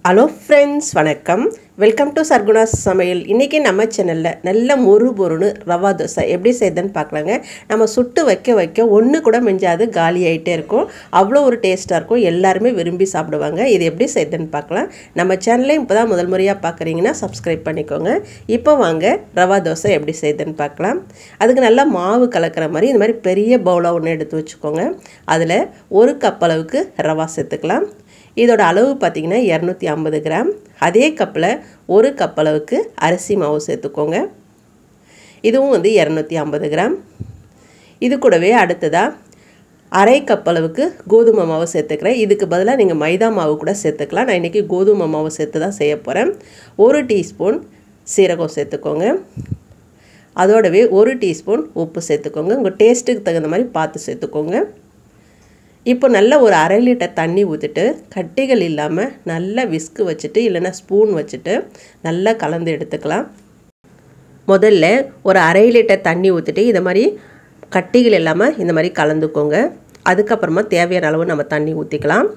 hello friends வணக்கம் welcome to Sarguna's சமையல் இன்றைக்கி நம்ம சேனலில் நல்ல மொறு பொருன்னு ரவா தோசை எப்படி செய்யுதுன்னு பார்க்கலாங்க நம்ம சுட்டு வைக்க வைக்க ஒன்று கூட மிஞ்சாது காலி ஆகிட்டே இருக்கும் அவ்வளோ ஒரு டேஸ்ட்டாக இருக்கும் எல்லாருமே விரும்பி சாப்பிடுவாங்க இது எப்படி செய்யுதுன்னு பார்க்கலாம் நம்ம சேனலே இப்போ தான் முதல் முறையாக பார்க்குறீங்கன்னா சப்ஸ்கிரைப் பண்ணிக்கோங்க இப்போ வாங்க ரவா தோசை எப்படி செய்யுதுன்னு பார்க்கலாம் அதுக்கு நல்லா மாவு கலக்கிற மாதிரி இந்த மாதிரி பெரிய பவுலாக ஒன்று எடுத்து வச்சுக்கோங்க அதில் ஒரு கப் அளவுக்கு ரவா சேர்த்துக்கலாம் இதோட அளவு பார்த்திங்கன்னா இரநூத்தி ஐம்பது கிராம் அதே கப்பில் ஒரு கப் அளவுக்கு அரிசி மாவு சேர்த்துக்கோங்க இதுவும் வந்து இரநூத்தி ஐம்பது கிராம் இது கூடவே அடுத்ததாக அரை கப் அளவுக்கு கோதுமை மாவு சேர்த்துக்கிறேன் இதுக்கு பதிலாக நீங்கள் மைதா மாவு கூட சேர்த்துக்கலாம் நான் இன்றைக்கி கோதுமை மாவு சேர்த்து தான் செய்ய போகிறேன் ஒரு டீஸ்பூன் சீரகம் சேர்த்துக்கோங்க அதோடவே ஒரு டீஸ்பூன் உப்பு சேர்த்துக்கோங்க உங்கள் டேஸ்ட்டுக்கு தகுந்த மாதிரி பார்த்து சேர்த்துக்கோங்க இப்போ நல்ல ஒரு அரை லிட்டர் தண்ணி ஊற்றிட்டு கட்டிகள் இல்லாமல் நல்லா விஸ்கு வச்சுட்டு இல்லைன்னா ஸ்பூன் வச்சுட்டு நல்லா கலந்து எடுத்துக்கலாம் முதல்ல ஒரு அரை லிட்டர் தண்ணி ஊற்றிட்டு இதை மாதிரி கட்டிகள் இல்லாமல் இந்த மாதிரி கலந்துக்கோங்க அதுக்கப்புறமா தேவையான அளவு நம்ம தண்ணி ஊற்றிக்கலாம்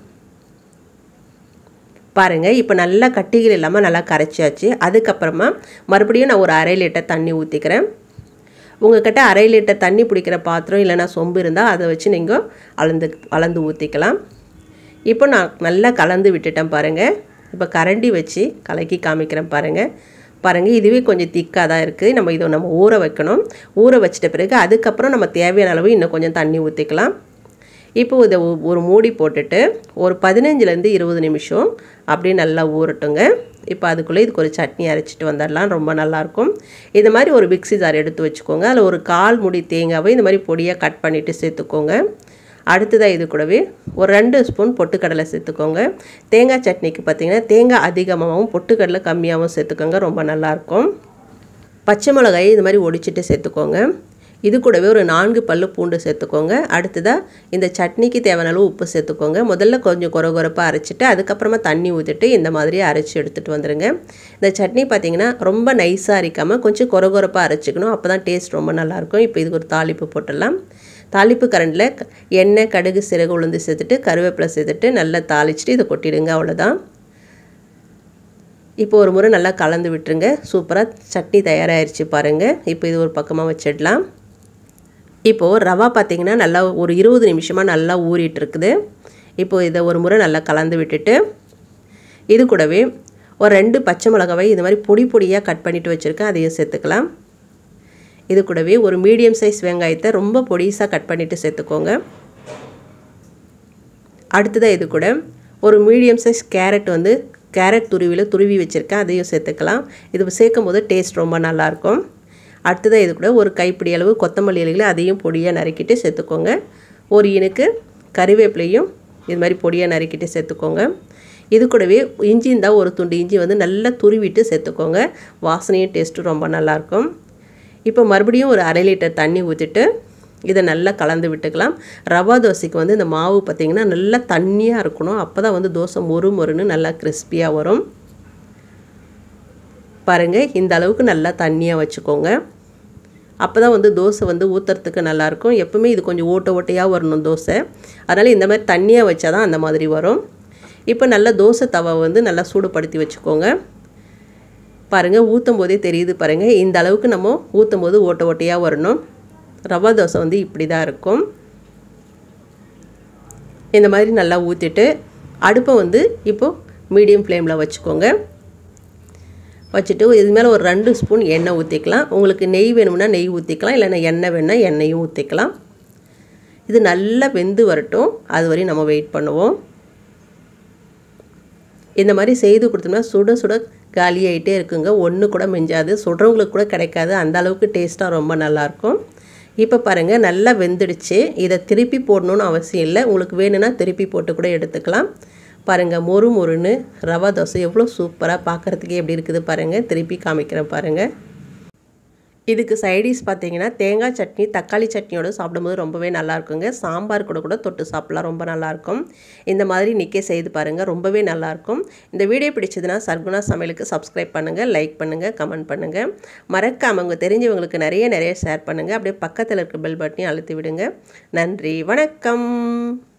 பாருங்கள் இப்போ நல்லா கட்டிகள் இல்லாமல் நல்லா கரைச்சாச்சு அதுக்கப்புறமா மறுபடியும் நான் ஒரு அரை லிட்டர் தண்ணி ஊற்றிக்கிறேன் உங்கள்கிட்ட அரை லிட்டர் தண்ணி பிடிக்கிற பாத்திரம் இல்லைனா சொம்பு இருந்தால் அதை வச்சு நீங்கள் அளந்து அளந்து ஊற்றிக்கலாம் இப்போ நான் நல்லா கலந்து விட்டுட்டேன் பாருங்கள் இப்போ கரண்டி வச்சு கலக்கி காமிக்கிறேன் பாருங்கள் பாருங்கள் இதுவே கொஞ்சம் திக்காக தான் இருக்குது நம்ம இதை நம்ம ஊற வைக்கணும் ஊற வச்சிட்ட பிறகு அதுக்கப்புறம் நம்ம தேவையான அளவு இன்னும் கொஞ்சம் தண்ணி ஊற்றிக்கலாம் இப்போ இதை ஒரு மூடி போட்டுட்டு ஒரு பதினஞ்சுலேருந்து இருபது நிமிஷம் அப்படியே நல்லா ஊறட்டுங்க இப்போ அதுக்குள்ளே இதுக்கு ஒரு சட்னி அரைச்சிட்டு வந்துடலாம் ரொம்ப நல்லாயிருக்கும் இது மாதிரி ஒரு மிக்ஸி ஜார் எடுத்து வச்சுக்கோங்க அதில் ஒரு கால் முடி தேங்காவை இந்த மாதிரி பொடியாக கட் பண்ணிவிட்டு சேர்த்துக்கோங்க அடுத்ததாக இது கூடவே ஒரு ரெண்டு ஸ்பூன் பொட்டுக்கடலை சேர்த்துக்கோங்க தேங்காய் சட்னிக்கு பார்த்திங்கன்னா தேங்காய் அதிகமாகவும் பொட்டுக்கடலை கம்மியாகவும் சேர்த்துக்கோங்க ரொம்ப நல்லாயிருக்கும் பச்சை மிளகாய் இது மாதிரி ஒடிச்சிட்டு சேர்த்துக்கோங்க இது கூடவே ஒரு நான்கு பல்லு பூண்டு சேர்த்துக்கோங்க அடுத்ததாக இந்த சட்னிக்கு தேவையான அளவு உப்பு சேர்த்துக்கோங்க முதல்ல கொஞ்சம் குறை குறைப்பாக அரைச்சிட்டு அதுக்கப்புறமா தண்ணி ஊற்றிட்டு இந்த மாதிரி அரைச்சி எடுத்துகிட்டு வந்துடுங்க இந்த சட்னி பார்த்திங்கன்னா ரொம்ப நைஸாக அரைக்காமல் கொஞ்சம் குறை குறைப்பாக அரைச்சிக்கணும் அப்போ தான் டேஸ்ட் ரொம்ப நல்லாயிருக்கும் இப்போ இதுக்கு ஒரு தாளிப்பு போட்டுடலாம் தாளிப்பு கரண்டில் எண்ணெய் கடுகு சிறகு உளுந்து சேர்த்துட்டு கருவேப்பிலை சேர்த்துட்டு நல்லா தாளிச்சிட்டு இதை கொட்டிடுங்க அவ்வளோதான் இப்போ ஒரு முறை நல்லா கலந்து விட்டுருங்க சூப்பராக சட்னி தயாராகிடுச்சு பாருங்கள் இப்போ இது ஒரு பக்கமாக வச்சிடலாம் இப்போது ரவா பார்த்திங்கன்னா நல்லா ஒரு இருபது நிமிஷமாக நல்லா ஊறிட்டு இருக்குது இப்போது இதை ஒரு முறை நல்லா கலந்து விட்டுட்டு இது கூடவே ஒரு ரெண்டு பச்சை மிளகாவை இது மாதிரி பொடி பொடியாக கட் பண்ணிவிட்டு வச்சுருக்கேன் அதையும் சேர்த்துக்கலாம் இது கூடவே ஒரு மீடியம் சைஸ் வெங்காயத்தை ரொம்ப பொடிசாக கட் பண்ணிவிட்டு சேர்த்துக்கோங்க அடுத்ததாக இது கூட ஒரு மீடியம் சைஸ் கேரட் வந்து கேரட் துருவியில் துருவி வச்சுருக்கேன் அதையும் சேர்த்துக்கலாம் இது சேர்க்கும் போது டேஸ்ட் ரொம்ப நல்லாயிருக்கும் அடுத்ததாக இது கூட ஒரு கைப்பிடி அளவு கொத்தமல்லி இலைகளை அதையும் பொடியாக நறுக்கிட்டு சேர்த்துக்கோங்க ஒரு இனுக்கு கறிவேப்பிலையும் இது மாதிரி பொடியாக நறுக்கிட்டு சேர்த்துக்கோங்க இது கூடவே இஞ்சி இருந்தால் ஒரு துண்டு இஞ்சி வந்து நல்லா துருவிட்டு சேர்த்துக்கோங்க வாசனையும் டேஸ்ட்டும் ரொம்ப நல்லாயிருக்கும் இப்போ மறுபடியும் ஒரு அரை லிட்டர் தண்ணி ஊற்றிட்டு இதை நல்லா கலந்து விட்டுக்கலாம் ரவா தோசைக்கு வந்து இந்த மாவு பார்த்திங்கன்னா நல்லா தண்ணியாக இருக்கணும் அப்போ தான் வந்து தோசை மொறு மொறுன்னு நல்லா கிறிஸ்பியாக வரும் பாருங்கள் இந்த அளவுக்கு நல்லா தண்ணியாக வச்சுக்கோங்க அப்போ தான் வந்து தோசை வந்து ஊற்றுறதுக்கு நல்லாயிருக்கும் எப்பவுமே இது கொஞ்சம் ஓட்ட ஓட்டையாக வரணும் தோசை அதனால் இந்த மாதிரி தண்ணியாக வச்சா தான் அந்த மாதிரி வரும் இப்போ நல்லா தோசை தவா வந்து நல்லா சூடுபடுத்தி வச்சுக்கோங்க பாருங்கள் ஊற்றும் போதே தெரியுது பாருங்கள் இந்த அளவுக்கு நம்ம ஊற்றும் போது ஓட்ட ஓட்டையாக வரணும் ரவா தோசை வந்து இப்படி தான் இருக்கும் இந்த மாதிரி நல்லா ஊற்றிட்டு அடுப்பை வந்து இப்போது மீடியம் ஃப்ளேமில் வச்சுக்கோங்க வச்சுட்டு இது மேலே ஒரு ரெண்டு ஸ்பூன் எண்ணெய் ஊற்றிக்கலாம் உங்களுக்கு நெய் வேணும்னா நெய் ஊற்றிக்கலாம் இல்லைன்னா எண்ணெய் வேணால் எண்ணெயும் ஊற்றிக்கலாம் இது நல்லா வெந்து வரட்டும் அது வரையும் நம்ம வெயிட் பண்ணுவோம் இந்த மாதிரி செய்து கொடுத்தோம்னா சுட சுட காலியாகிட்டே இருக்குங்க ஒன்று கூட மிஞ்சாது சுடுறவங்களுக்கு கூட கிடைக்காது அந்த அளவுக்கு டேஸ்ட்டாக ரொம்ப நல்லாயிருக்கும் இப்போ பாருங்கள் நல்லா வெந்துடுச்சு இதை திருப்பி போடணுன்னு அவசியம் இல்லை உங்களுக்கு வேணும்னா திருப்பி போட்டு கூட எடுத்துக்கலாம் பாருங்கள் மொறு மொறுன்னு ரவா தோசை எவ்வளோ சூப்பராக பார்க்குறதுக்கே எப்படி இருக்குது பாருங்கள் திருப்பி காமிக்கிறேன் பாருங்கள் இதுக்கு சைடிஷ் பார்த்தீங்கன்னா தேங்காய் சட்னி தக்காளி சட்னியோடு சாப்பிடும்போது ரொம்பவே நல்லா இருக்குங்க சாம்பார் கூட கூட தொட்டு சாப்பிட்லாம் ரொம்ப நல்லாயிருக்கும் இந்த மாதிரி நிற்க செய்து பாருங்கள் ரொம்பவே நல்லாயிருக்கும் இந்த வீடியோ பிடிச்சதுன்னா சர்குணா சமையலுக்கு சப்ஸ்கிரைப் பண்ணுங்கள் லைக் பண்ணுங்கள் கமெண்ட் பண்ணுங்கள் மறக்காமல் உங்கள் தெரிஞ்சவங்களுக்கு நிறைய நிறைய ஷேர் பண்ணுங்கள் அப்படியே பக்கத்தில் இருக்க பெல் பட்டனையும் அழுத்தி விடுங்க நன்றி வணக்கம்